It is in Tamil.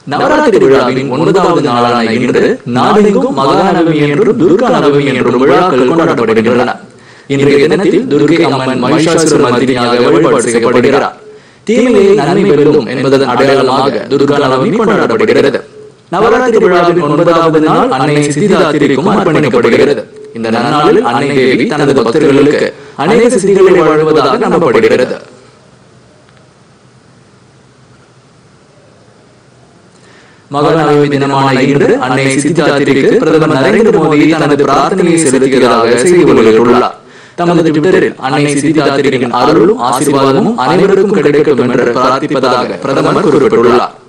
நவராத்திரி விழாவின் ஒன்பதாவது நாளான இன்று நாடெங்கும் மகாநவமி என்றும் துர்கா நவமி என்றும் விழாக்கள் கொண்டாடப்படுகின்றன இன்றைய தினத்தில் துர்கை அம்மன் மகிஷாசுர மர்தினியாக வழிபாடு செய்யப்படுகிறார் தீமையை நன்மை வெல்லும் என்பதன் அடையாளமாக துர்கா நவமி கொண்டாடப்படுகிறது நவராத்திரி விழாவின் ஒன்பதாவது நாள் அன்னை சித்திதாத்திரிக்கும் அர்ப்பணிக்கப்படுகிறது இந்த நன்னாளில் அன்னை தேவி தனது பக்தர்களுக்கு அநேக சித்திகளை வழங்குவதாக நம்பப்படுகிறது மகாநவமி தினமான இன்று அன்னை சித்தாத்திரிக்கு பிரதமர் நரேந்திர மோடி தனது பிரார்த்தனையை செலுத்தியதாக செய்தி வெளியிட்டுள்ளார் தமது ட்விட்டரில் அன்னை சித்தாத்திரியின் அருளும் ஆசீர்வாதமும் அனைவருக்கும் கிடைக்கும் என்று பிரார்த்திப்பதாக பிரதமர் குறிப்பிட்டுள்ளார்